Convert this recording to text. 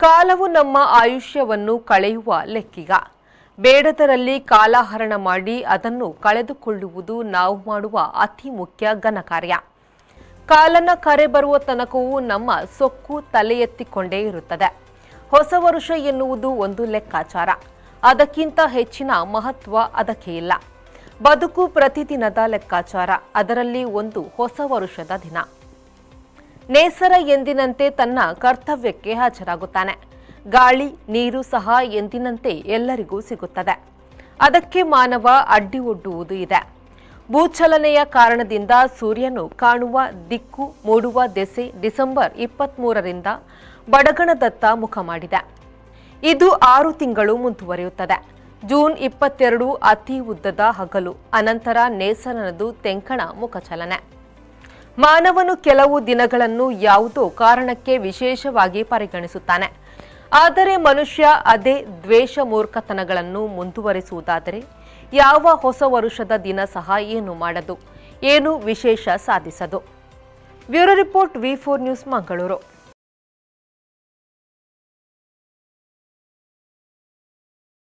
ಕಾಲವು ನಮ್ಮ ಆಯುಷ್ಯವನ್ನು ಕಳೆಯುವ ಲೆಕ್ಕಿಗ ಬೇಡದರಲ್ಲಿ ಕಾಲಹರಣ ಮಾಡಿ ಅದನ್ನು ಕಳೆದುಕೊಳ್ಳುವುದು ನಾವು ಮಾಡುವ ಅತಿ ಮುಖ್ಯ ಘನಕಾರ್ಯ ಕಾಲನ ಕರೆ ಬರುವ ತನಕವೂ ನಮ್ಮ ಸೊಕ್ಕು ತಲೆ ಎತ್ತಿಕೊಂಡೇ ಇರುತ್ತದೆ ಹೊಸ ವರುಷ ಎನ್ನುವುದು ಒಂದು ಲೆಕ್ಕಾಚಾರ ಅದಕ್ಕಿಂತ ಹೆಚ್ಚಿನ ಮಹತ್ವ ಅದಕ್ಕೆ ಇಲ್ಲ ಬದುಕು ಪ್ರತಿದಿನದ ಲೆಕ್ಕಾಚಾರ ಅದರಲ್ಲಿ ಒಂದು ಹೊಸ ವರುಷದ ದಿನ ನೇಸರ ಎಂದಿನಂತೆ ತನ್ನ ಕರ್ತವ್ಯಕ್ಕೆ ಹಾಜರಾಗುತ್ತಾನೆ ಗಾಳಿ ನೀರು ಸಹ ಎಂದಿನಂತೆ ಎಲ್ಲರಿಗೂ ಸಿಗುತ್ತದೆ ಅದಕ್ಕೆ ಮಾನವ ಅಡ್ಡಿ ಒಡ್ಡುವುದು ಇದೆ ಭೂಚಲನೆಯ ಕಾರಣದಿಂದ ಸೂರ್ಯನು ಕಾಣುವ ದಿಕ್ಕು ಮೂಡುವ ದೆಸೆ ಡಿಸೆಂಬರ್ ಇಪ್ಪತ್ಮೂರರಿಂದ ಬಡಗಣದತ್ತ ಮುಖ ಮಾಡಿದೆ ಇದು ಆರು ತಿಂಗಳು ಮುಂದುವರಿಯುತ್ತದೆ ಜೂನ್ ಇಪ್ಪತ್ತೆರಡು ಅತಿ ಉದ್ದದ ಹಗಲು ಅನಂತರ ನೇಸರನದು ತೆಂಕಣ ಮುಖಚಲನೆ ಮಾನವನು ಕೆಲವು ದಿನಗಳನ್ನು ಯಾವುದೋ ಕಾರಣಕ್ಕೆ ವಿಶೇಷವಾಗಿ ಪರಿಗಣಿಸುತ್ತಾನೆ ಆದರೆ ಮನುಷ್ಯ ಅದೇ ದ್ವೇಷ ಮೂರ್ಖತನಗಳನ್ನು ಮುಂದುವರಿಸುವುದಾದರೆ ಯಾವ ಹೊಸ ವರುಷದ ದಿನ ಸಹ ಏನು ಮಾಡದು ಏನು ವಿಶೇಷ ಸಾಧಿಸದು bureau report V four news Mangaluru